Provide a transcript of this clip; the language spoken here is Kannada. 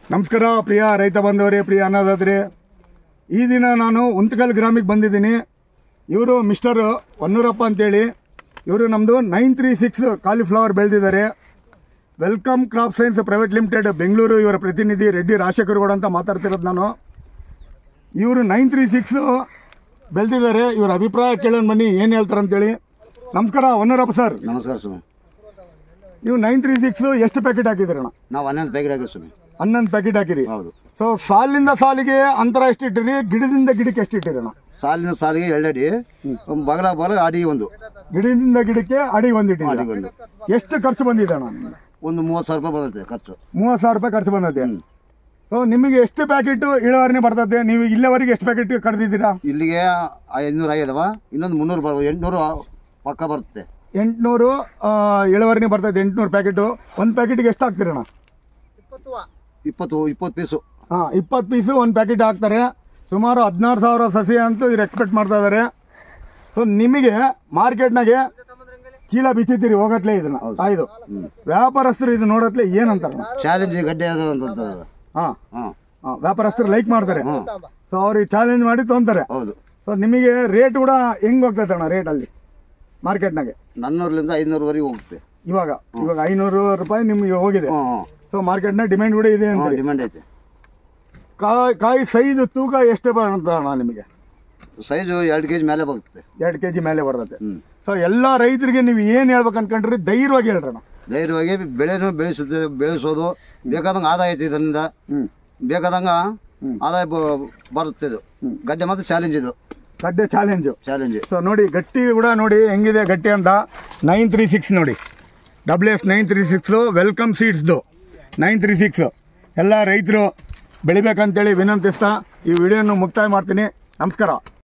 ನಮಸ್ಕಾರ ಪ್ರಿಯ ರೈತ ಬಂಧುವರೇ ಪ್ರಿಯ ಅನ್ನದಾದ್ರೆ ಈ ದಿನ ನಾನು ಉಂತಕಲ್ ಗ್ರಾಮಕ್ಕೆ ಬಂದಿದ್ದೀನಿ ಇವರು ಮಿಸ್ಟರ್ ಹೊನ್ನೂರಪ್ಪ ಅಂತೇಳಿ ಇವರು ನಮ್ಮದು ನೈನ್ ತ್ರೀ ಸಿಕ್ಸ್ ಕಾಲಿಫ್ಲವರ್ ಬೆಳೆದಿದ್ದಾರೆ welcome crop science private limited Bengaluru ಇವರ ಪ್ರತಿನಿಧಿ ರೆಡ್ಡಿ ರಾಜಶೇಖರಗೌಡ ಅಂತ ಮಾತಾಡ್ತಿರೋದು ನಾನು ಇವರು ನೈನ್ ತ್ರೀ ಸಿಕ್ಸ್ ಬೆಳೆದಿದ್ದಾರೆ ಇವರ ಅಭಿಪ್ರಾಯ ಕೇಳೋಣ ಬನ್ನಿ ಏನು ಹೇಳ್ತಾರೆ ಅಂತೇಳಿ ನಮಸ್ಕಾರ ಹೊನ್ನೂರಪ್ಪ ಸರ್ ನಮಸ್ಕಾರ ಸ್ವಾಮಿ ನೀವು ನೈನ್ ತ್ರೀ ಸಿಕ್ಸ್ ಎಷ್ಟು ಪ್ಯಾಕೆಟ್ ಹಾಕಿದ್ರಣ್ಣ ನಾವು ಹನ್ನೊಂದು ಪ್ಯಾಕೆಟ್ ಹಾಕಿವಿ ಸ್ವಾಮಿ ಹನ್ನೊಂದು ಪ್ಯಾಕೆಟ್ ಹಾಕಿರಿ ಹೌದು ಸೊ ಸಾಲಿಂದ ಸಾಲಿಗೆ ಅಂತರ ಎಷ್ಟು ಇಟ್ಟಿರಿ ಗಿಡದಿಂದ ಗಿಡಕ್ಕೆ ಎಷ್ಟು ಇಟ್ಟಿರಣ್ಣ ಸಾಲಿನ ಸಾಲಿಗೆ ಎರಡಡಿ ಬಗಲ ಬಗಲ ಅಡಿ ಒಂದು ಗಿಡದಿಂದ ಗಿಡಕ್ಕೆ ಅಡಿ ಒಂದು ಇಟ್ಟಿದ್ದೀರ ಅಡಿ ಒಂದು ಎಷ್ಟು ಖರ್ಚು ಬಂದಿದೆ ಅಣ್ಣ ನಿಮ್ಗೆ? ಒಂದು ಮೂವತ್ತು ಸಾವಿರ ರೂಪಾಯಿ ಬರುತ್ತೆ ಖರ್ಚು ಮೂವತ್ತು ಸಾವಿರ ರೂಪಾಯಿ ಖರ್ಚು ಬಂದೈತೆ ಸೊ ನಿಮಗೆ ಎಷ್ಟು ಪ್ಯಾಕೆಟ್ ಇಳುವರಿನೇ ಬರ್ತದೆ ನೀವು ಇಲ್ಲಿವರೆಗೆ ಎಷ್ಟು ಪ್ಯಾಕೆಟ್ ಕಡ್ದಿದ್ದೀರಾ ಇಲ್ಲಿಗೆ ಐನೂರು ಆಗಿದಾವ ಇನ್ನೊಂದು ಮುನ್ನೂರು ಬರ್ಬೋದು ಎಂಟುನೂರು ಪಕ್ಕ ಬರುತ್ತೆ ಎಂಟುನೂರು ಇಳುವರಿನೇ ಬರ್ತದೆ ಎಂಟುನೂರು ಪ್ಯಾಕೆಟು ಒಂದು ಪ್ಯಾಕೆಟ್ಗೆ ಎಷ್ಟು ಹಾಕ್ತೀರಣ್ಣ ಇಪ್ಪತ್ತು ಇಪ್ಪತ್ತು ಪೀಸು ಹಾಂ ಇಪ್ಪತ್ತು ಪೀಸು ಒಂದು ಪ್ಯಾಕೆಟ್ ಹಾಕ್ತಾರೆ ಸುಮಾರು ಹದಿನಾರು ಸಾವಿರ ಸಸಿ ಅಂತೂ ಇವ್ರು ಎಕ್ಸ್ಪೆಕ್ಟ್ ಮಾಡ್ತಾ ಇದ್ದಾರೆ ಸೊ ನಿಮಗೆ ಮಾರ್ಕೆಟ್ನಾಗೆ ಚೀಲ ಬಿಚ್ಚಿತೀರಿ ಹೋಗತ್ಲೆ ಇದನ್ನ ಆಯ್ದು ವ್ಯಾಪಾರಸ್ಥರು ಇದು ನೋಡತ್ಲೆ ಏನಂತಾರ ಚಾಲೆಂಜ್ ಗಡ್ಡೆ ಅದು ಅಂತ ಹಾಂ ಹಾಂ ಹಾಂ ವ್ಯಾಪಾರಸ್ಥರು ಲೈಕ್ ಮಾಡ್ತಾರೆ ಸೊ ಅವ್ರಿಗೆ ಚಾಲೆಂಜ್ ಮಾಡಿ ತೊಗೊಂತಾರೆ ಹೌದು ಸೊ ನಿಮಗೆ ರೇಟ್ ಕೂಡ ಹೆಂಗ್ ಹೋಗ್ತೈತೆ ಅಣ್ಣ ರೇಟ್ ಅಲ್ಲಿ ಮಾರ್ಕೆಟ್ನಾಗೆ ನನ್ನೂರಲಿಂದ ಐನೂರವರೆಗೆ ಹೋಗುತ್ತೆ ಇವಾಗ ಇವಾಗ ಐನೂರು ರೂಪಾಯಿ ನಿಮಗೆ ಹೋಗಿದೆ ಹ್ಞೂ ಹ್ಞೂ ಸೊ ಮಾರ್ಕೆಟ್ನ ಡಿಮ್ಯಾಂಡ್ ಕೂಡ ಇದೆ ಅಂತ ಡಿಮ್ಯಾಂಡ್ ಐತೆ ಕಾಯಿ ಕಾಯಿ ಸೈಜ್ ತೂಕ ಎಷ್ಟು ಬರುತ್ತೆ ಅಣ್ಣ ನಿಮಗೆ ಸೈಜು ಎರಡು ಕೆ ಜಿ ಮೇಲೆ ಬರುತ್ತೆ ಎರಡು ಕೆ ಜಿ ಮೇಲೆ ಬರ್ತದೆ ಹ್ಞೂ ಸೊ ಎಲ್ಲ ರೈತರಿಗೆ ನೀವು ಏನು ಹೇಳ್ಬೇಕು ಅನ್ಕೊಂಡ್ರಿ ಧೈರ್ಯವಾಗಿ ಹೇಳ್ರಣ ಧೈರ್ಯವಾಗಿ ಬೆಳೆನೂ ಬೆಳೆಸುತ್ತೆ ಬೆಳೆಸೋದು ಬೇಕಾದಂಗೆ ಆದಾಯ ಐತೆ ಇದರಿಂದ ಹ್ಞೂ ಬೇಕಾದಂಗ ಆದಾಯ ಬ- ಬರುತ್ತೆ ಇದು ಗಡ್ಡೆ ಮಾತ್ರ ಚಾಲೆಂಜ್ ಇದು ಗಡ್ಡೆ ಚಾಲೆಂಜು ಚಾಲೆಂಜ್ ಸೊ ನೋಡಿ ಗಟ್ಟಿ ಕೂಡ ನೋಡಿ ಹೆಂಗಿದೆ ಗಟ್ಟಿ ಅಂತ ನೈನ್ ತ್ರೀ ಸಿಕ್ಸ್ ನೋಡಿ W S nine three six welcome ಸೀಡ್ಸ್ದು ನೈನ್ ತ್ರೀ ಸಿಕ್ಸ್ ಎಲ್ಲ ರೈತರು ಬೆಳಿಬೇಕಂತೇಳಿ ವಿನಂತಿಸ್ತಾ ಈ ವಿಡಿಯೋನ ಮುಕ್ತಾಯ ಮಾಡ್ತೀನಿ ನಮಸ್ಕಾರ